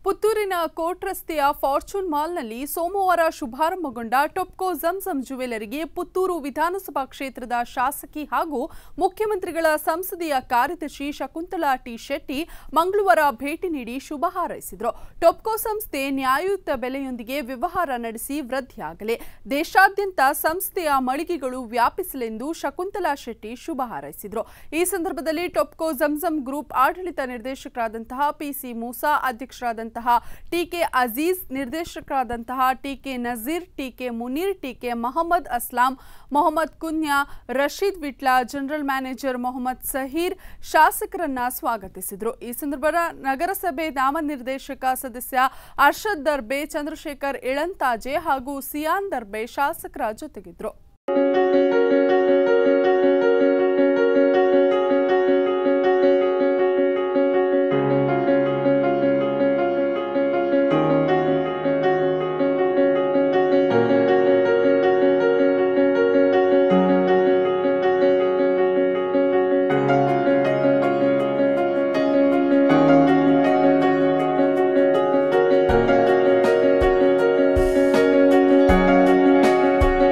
ಪುತ್ತೂರಿನ ಕೋಟ್ ರಸ್ತೆಯ ಫಾರ್ಚೂನ್ ಮಾಲ್ನಲ್ಲಿ ಸೋಮವಾರ ಶುಭಾರಂಭಗೊಂಡ ಟೊಪ್ಕೋ ಜಂಜಂ ಜುವೆಲರಿಗೆ ಪುತ್ತೂರು ವಿಧಾನಸಭಾ ಕ್ಷೇತ್ರದ ಶಾಸಕಿ ಹಾಗೂ ಮುಖ್ಯಮಂತ್ರಿಗಳ ಸಂಸದೀಯ ಕಾರ್ಯದರ್ಶಿ ಶಕುಂತಲಾ ಟಿ ಶೆಟ್ಟಿ ಮಂಗಳವಾರ ಭೇಟಿ ನೀಡಿ ಶುಭ ಹಾರೈಸಿದರು ಟೊಪ್ಕೋ ಸಂಸ್ಥೆ ನ್ಯಾಯಯುತ ಬೆಲೆಯೊಂದಿಗೆ ವ್ಯವಹಾರ ನಡೆಸಿ ವೃದ್ಧಿಯಾಗಲಿ ದೇಶಾದ್ಯಂತ ಸಂಸ್ಥೆಯ ಮಳಿಗೆಗಳು ವ್ಯಾಪಿಸಲೆಂದು ಶಕುಂತಲಾ ಶೆಟ್ಟಿ ಶುಭ ಹಾರೈಸಿದರು ಈ ಸಂದರ್ಭದಲ್ಲಿ ಟೊಪ್ಕೋ ಜಂಜಂ ಗ್ರೂಪ್ ಆಡಳಿತ ನಿರ್ದೇಶಕರಾದಂತಹ ಪಿಸಿ ಮೂಸಾ ಅಧ್ಯಕ್ಷರಾದಂತಹ ಟಿಕೆ ಅಜೀಜ್ ನಿರ್ದೇಶಕರಾದಂತಹ TK Nazeer TK Muneer TK Mohammed Aslam Mohammed Kunya Rasheed Vitla general manager Mohammed Saheer ಶಾಸಕರನ್ನ ಸ್ವಾಗತಿಸಿದರು ಈ ಸಂದರ್ಭ ನಗರಸಭೆ ನಾಮನಿರ್ದೇಶಕ ಸದಸ್ಯ ಅರ್ಷದ್ ದರ್ಬೆ ಚಂದ್ರಶೇಖರ್ ಇಳಂತಾಜೆ ಹಾಗೂ ಸಿಯಾನ್ ದರ್ಬೆ ಶಾಸಕರ ಜೊತೆಗಿದ್ರು